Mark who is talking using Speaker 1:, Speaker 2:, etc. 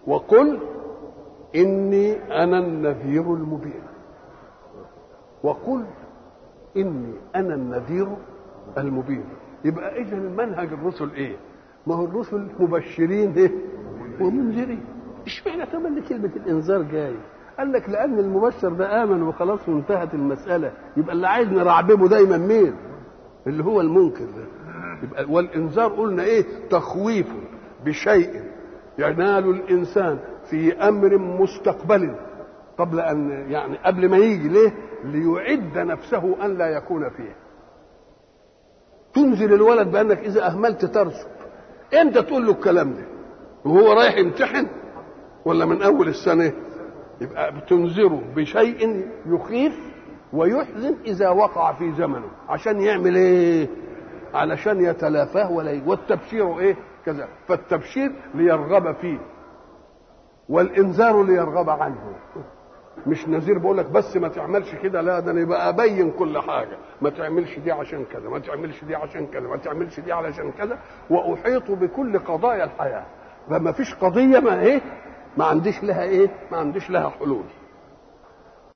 Speaker 1: وقل إني أنا النذير المبين وقل إني أنا النذير المبين يبقى إذا منهج الرسل إيه؟ ما هو الرسل مبشرين إيه؟ ومنذرين اشمعنى كمان كلمة الإنذار جاي؟ قال لك لأن المبشر ده آمن وخلاص وانتهت المسألة يبقى اللي عايز نرعببه دايما مين؟ اللي هو المنكر ده يبقى والإنذار قلنا إيه؟ تخويف بشيء ينال الإنسان في أمر مستقبل قبل أن يعني قبل ما يجي ليه؟ ليعد نفسه أن لا يكون فيه تنزل الولد بأنك إذا أهملت ترسب امتى تقول له الكلام ده وهو رايح يمتحن ولا من أول السنة يبقى بتنذره بشيء يخيف ويحزن إذا وقع في زمنه عشان يعمل إيه علشان يتلافاه ولا والتبشير إيه كذا فالتبشير ليرغب فيه والإنذار ليرغب عنه مش نذير بقول لك بس ما تعملش كده لا ده انا يبقى ابين كل حاجه ما تعملش دي عشان كذا ما تعملش دي عشان كذا ما تعملش دي علشان كذا واحيط بكل قضايا الحياه فما فيش قضيه ما ايه ما عنديش لها ايه ما عنديش لها حلول